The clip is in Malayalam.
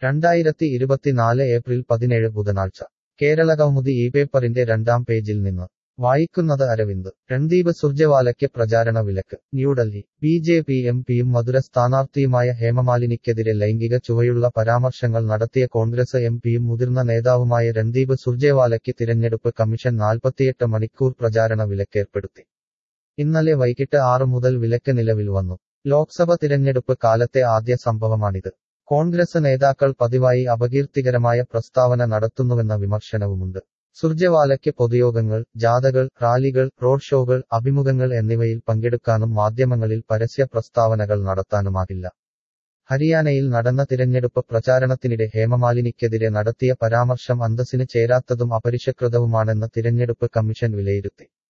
രണ്ടായിരത്തി ഇരുപത്തിനാല് ഏപ്രിൽ പതിനേഴ് ബുധനാഴ്ച കേരളകൗമുദി ഈ പേപ്പറിന്റെ രണ്ടാം പേജിൽ നിന്ന് വായിക്കുന്നത് അരവിന്ദ് രൺദീപ് സുർജെവാലയ്ക്ക് പ്രചാരണ വിലക്ക് New Delhi B J P M പിയും മധുര സ്ഥാനാർത്ഥിയുമായ ഹേമമാലിനിക്കെതിരെ ലൈംഗിക ചുവയുള്ള പരാമർശങ്ങൾ നടത്തിയ കോൺഗ്രസ് എം പിയും മുതിർന്ന നേതാവുമായ രൺദീപ് സുർജേവാലയ്ക്ക് തിരഞ്ഞെടുപ്പ് കമ്മീഷൻ നാൽപ്പത്തിയെട്ട് മണിക്കൂർ പ്രചാരണ വിലക്കേർപ്പെടുത്തി ഇന്നലെ വൈകിട്ട് ആറ് മുതൽ വിലക്ക് നിലവിൽ വന്നു ലോക്സഭ തിരഞ്ഞെടുപ്പ് കാലത്തെ ആദ്യ സംഭവമാണിത് കോൺഗ്രസ് നേതാക്കൾ പതിവായി അപകീർത്തികരമായ പ്രസ്താവന നടത്തുന്നുവെന്ന വിമർശനവുമുണ്ട് സുർജെവാലയ്ക്ക് പൊതുയോഗങ്ങൾ ജാഥകൾ റാലികൾ റോഡ് ഷോകൾ അഭിമുഖങ്ങൾ എന്നിവയിൽ പങ്കെടുക്കാനും മാധ്യമങ്ങളിൽ പരസ്യ പ്രസ്താവനകൾ നടത്താനുമാകില്ല ഹരിയാനയിൽ നടന്ന തിരഞ്ഞെടുപ്പ് പ്രചാരണത്തിനിടെ ഹേമമാലിനിക്കെതിരെ നടത്തിയ പരാമർശം അന്തസ്സിന് ചേരാത്തതും അപരിഷ്കൃതവുമാണെന്ന് തിരഞ്ഞെടുപ്പ് കമ്മീഷൻ വിലയിരുത്തി